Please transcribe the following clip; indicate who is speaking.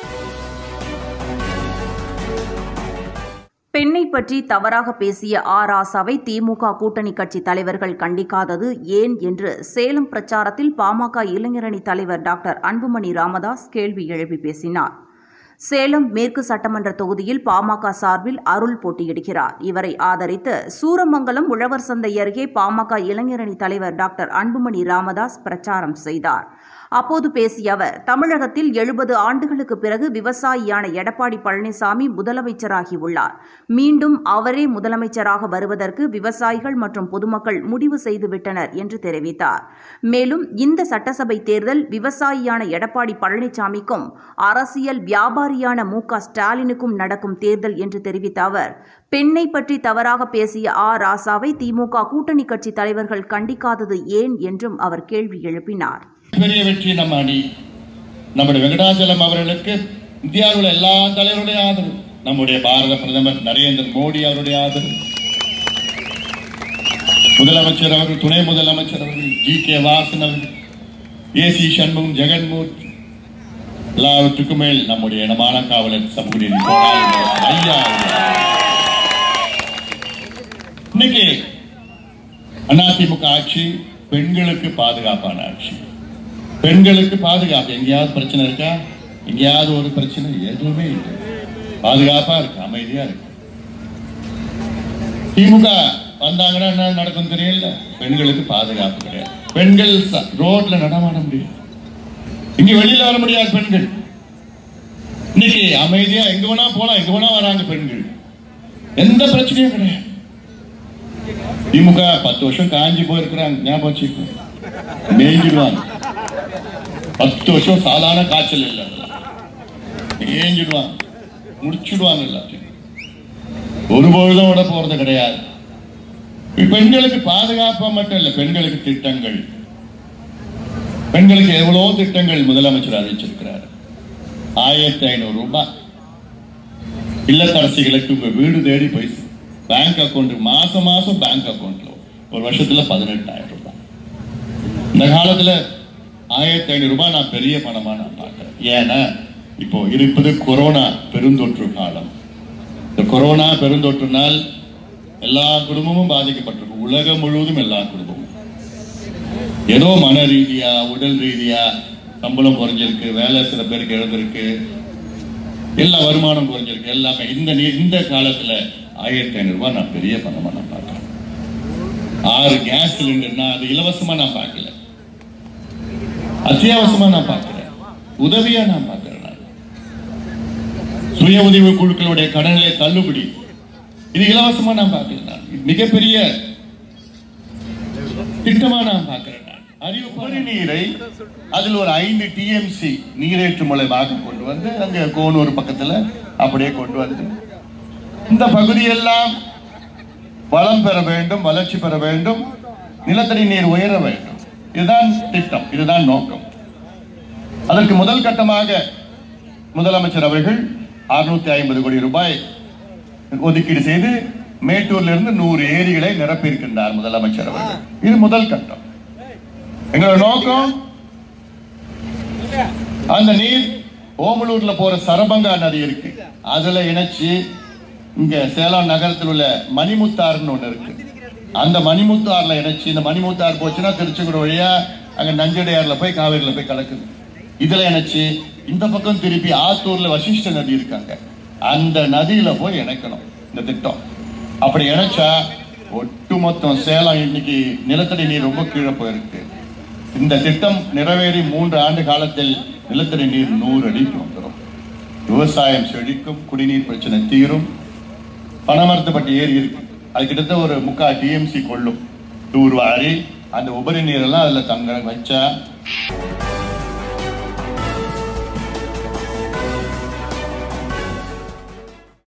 Speaker 1: பெண்ணை பற்றி தவறாக பேசிய ஆ ராசாவை திமுக கூட்டணி கட்சி தலைவர்கள் கண்டிக்காதது ஏன் என்று சேலம் பிரச்சாரத்தில் பாமக இளைஞரணி தலைவர் டாக்டர் அன்புமணி ராமதாஸ் கேள்வி எழுப்பி பேசினார் சேலம் மேற்கு சட்டமன்ற தொகுதியில் பாமக சார்பில் அருள் போட்டியிடுகிறார் இவரை ஆதரித்து சூரமங்கலம் உழவர் சந்தை அருகே பாமக இளைஞரணி தலைவர் டாக்டர் அன்புமணி ராமதாஸ் பிரச்சாரம் செய்தார் அப்போது பேசிய அவர் தமிழகத்தில் எழுபது ஆண்டுகளுக்கு பிறகு விவசாயியான எடப்பாடி பழனிசாமி முதலமைச்சராகியுள்ளார் மீண்டும் அவரே முதலமைச்சராக வருவதற்கு விவசாயிகள் மற்றும் பொதுமக்கள் முடிவு செய்துவிட்டனர் என்று தெரிவித்தார் மேலும் இந்த சட்டசபை தேர்தல் விவசாயியான எடப்பாடி பழனிசாமிக்கும் அரசியல் வியாபாரியான மு க ஸ்டாலினுக்கும் நடக்கும் தேர்தல் என்று தெரிவித்த அவர் பெண்ணை பற்றி தவறாக பேசிய ஆ ராசாவை திமுக கூட்டணி கட்சி தலைவர்கள் கண்டிக்காதது ஏன் என்றும் அவர் கேள்வி எழுப்பினார்
Speaker 2: பெரிய வெற்றி நம்ம அணி நம்முடைய வெங்கடாச்சலம் அவர்களுக்கு இந்தியாவில் எல்லா தலைவருடைய ஆதரவு நம்முடைய பாரத பிரதமர் நரேந்திர மோடி அவருடைய ஆதரவு முதலமைச்சர் அவர்கள் துணை முதலமைச்சர் அவர்கள் ஜி கே வாசன் அவர்கள் ஏ சி சண்முகம் ஜெகன்மூர்த்தி எல்லாவற்றுக்கும் மேல் நம்முடைய இனமான காவலர் சமூக ஐயா அவர்கள். இன்னைக்கு அதிமுக ஆட்சி பெண்களுக்கு பாதுகாப்பான ஆட்சி பெண்களுக்கு பாதுகாப்பு எங்கேயாவது பிரச்சனை இருக்கா எங்கேயாவது ஒரு பிரச்சனை எதுவுமே இல்லை பாதுகாப்பா இருக்கு அமைதியா இருக்கு திமுக வந்தாங்கன்னா என்ன நடக்கும் தெரியல பெண்களுக்கு பாதுகாப்பு கிடையாது பெண்கள் ச- ரோட்ல நடமாட முடியும் இங்க வெளியில வர முடியாது பெண்கள் இன்னைக்கு அமைதியா எங்க வேணா போலாம் எங்க வேணா வராங்க பெண்கள் எந்த பிரச்சனையும் கிடையாது திமுக பத்து வருஷம் காஞ்சி போயிருக்கிறாங்க ஞாபகம் வச்சுக்கோ மேய்ஞ்சிடுவாங்க பத்து வருஷம் சாதாரண காய்ச்சல் இல்லை மேய்ஞ்சிடுவாங்க முடிச்சிடுவாங்க எல்லாத்தையும் ஒரு பொழுதும் விட போறது கிடையாது பெண்களுக்கு பாதுகாப்பா மட்டும் இல்ல பெண்களுக்கு திட்டங்கள் பெண்களுக்கு எவ்வளவு திட்டங்கள் முதலமைச்சர் அறிவிச்சிருக்கிறார் ஆயிரத்தி ஐநூறு ரூபாய் இல்லத்தரசிகளுக்கு உங்க வீடு தேடி போய் பேங்க் அக்கவுண்ட் மாசம் மாசம் பேங்க் அக்கவுண்ட்ல ஒரு வருஷத்துல பதினெட்டாயிரம் ரூபாய் இந்த காலத்துல ஆயிரத்தி ஐநூறு ரூபாய் நான் பெரிய பணமா நான் பார்க்கிறேன் ஏன்னா இப்போ இருப்பது கொரோனா பெருந்தொற்று காலம் இந்த கொரோனா பெருந்தொற்றுனால் எல்லா குடும்பமும் பாதிக்கப்பட்டிருக்கு உலகம் முழுவதும் எல்லா குடும்பமும் ஏதோ மன ரீதியா உடல் ரீதியா சம்பளம் குறைஞ்சிருக்கு வேலை சில பேருக்கு இழந்திருக்கு எல்லா வருமானம் குறைஞ்சிருக்கு எல்லாமே இந்த நீ- இந்த காலத்துல ஆயிரத்தி ஐநூறு ரூபாய் நான் பெரிய பணமா நான் பார்க்கிறேன் ஆறு கேஸ் சிலிண்டர்னா அது இலவசமா நான் பார்க்கல அத்தியாவசியமா நான் பார்க்கிறேன் உதவியா நான் பார்க்கிறேன் நான். சுய உதவி குழுக்களுடைய கடனிலை தள்ளுபடி இது இலவசமா நான் பார்க்கிறேன் நான். மிகப்பெரிய திட்டமா நான் பார்க்கிறேன் நான். அறிவு உபரி நீரை அதில் ஒரு ஐந்து டிஎம்சி நீரேற்று மூலமாக கொண்டு வந்து அங்க கோனூர் பக்கத்துல அப்படியே கொண்டு வந்து இந்த பகுதியெல்லாம் வளம் பெற வேண்டும் வளர்ச்சி பெற வேண்டும் நிலத்தடி நீர் உயர வேண்டும் இதுதான் திட்டம் இதுதான் நோக்கம் அதற்கு முதல் கட்டமாக முதலமைச்சர் அவர்கள் 650 ஐம்பது கோடி ரூபாய் ஒதுக்கீடு செய்து மேட்டூர்ல இருந்து நூறு ஏரிகளை நிரப்பியிருக்கின்றார் முதலமைச்சர் அவர்கள் இது முதல் கட்டம் எங்களோட நோக்கம் அந்த நீர் ஓமலூர்ல போற சரபங்கா நதி இருக்கு அதுல இணைச்சு இங்க சேலம் நகரத்தில் உள்ள மணிமுத்தாறுன்னு ஒண்ணு இருக்கு அந்த மணிமுத்தாறுல இணைச்சு இந்த மணிமுத்தாறு போச்சுன்னா திருச்செங்கோடு வழியா அங்க நஞ்சடையாறுல போய் காவேரியில போய் கலக்குது இதுல இணைச்சு இந்த பக்கம் திருப்பி ஆத்தூர்ல வசிஷ்ட நதி இருக்காங்க அந்த நதியில போய் இணைக்கணும் இந்த திட்டம் அப்படி இணைச்சா ஒட்டுமொத்தம் சேலம் இன்னைக்கு நிலத்தடி நீர் ரொம்ப கீழே போயிருக்கு இந்த திட்டம் நிறைவேறி மூன்று ஆண்டு காலத்தில் நிலத்தடி நீர் நூறு அடிக்கு வந்துடும் விவசாயம் செழிக்கும் குடிநீர் பிரச்சனை தீரும் பனமரத்துப்பட்டி ஏரி இருக்கு அது கிட்டத்தட்ட ஒரு முக்கா டிஎம்சி கொள்ளும் தூர்வாரி அந்த உபரி நீரெல்லாம் அதுல தங்க வச்சா